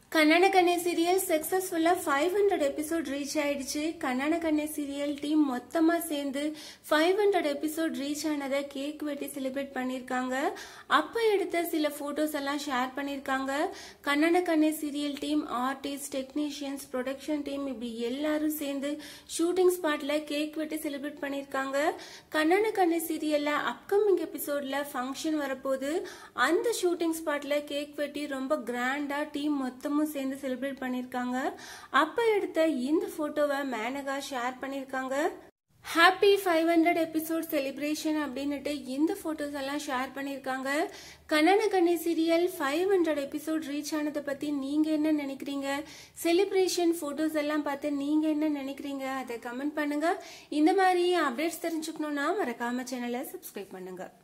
கண்ணான கண்ணே சீரியல் சக்சஸ்ஃபுல்லா five hundred episode reach ஆயிடுச்சு கண்ணான கண்ணே சீரியல் டீம் மொத்தமா சேர்ந்து ஃபைவ் ஹண்ட்ரட் எபிசோட் ரீச் ஆனதை கேக் வெட்டி செலிப்ரேட் பண்ணிருக்காங்க அப்ப எடுத்த சில போட்டோஸ் எல்லாம் ஷேர் பண்ணிருக்காங்க Kannana Kanne serial team artist technicians production team இப்படி எல்லாரும் சேர்ந்து ஷூட்டிங் ஸ்பாட்ல கேக் வெட்டி செலிப்ரேட் பண்ணிருக்காங்க கண்ணான கண்ணே சீரியல்ல அப்கமிங் எபிசோட்ல ஃபங்க்ஷன் வரப்போகுது அந்த ஷூட்டிங் ஸ்பாட்ல கேக் வெட்டி ரொம்ப கிராண்டா டீம் மொத்தமும் சேர்ந்து செலிப்ரேட் பண்ணிருக்காங்க அப்ப எடுத்த இந்த போட்டோவை மேனகா ஷேர் பண்ணிருக்காங்க happy five hundred episode celebration அப்படின்னுட்டு இந்த போட்டோஸ் எல்லாம் ஷேர் பண்ணிருக்காங்க Kannana Kanni serial five hundred episode reach ஆனதை பத்தி நீங்க என்ன நினைக்கிறீங்க செலிப்ரேஷன் போட்டோஸ் எல்லாம் பார்த்து நீங்க என்ன நினைக்கிறீங்க அதை கமெண்ட் பண்ணுங்க இந்த மாதிரி அப்டேட்ஸ் தெரிஞ்சுக்கணும்னா மறக்காம சேனலை சப்ஸ்கிரைப் பண்ணுங்க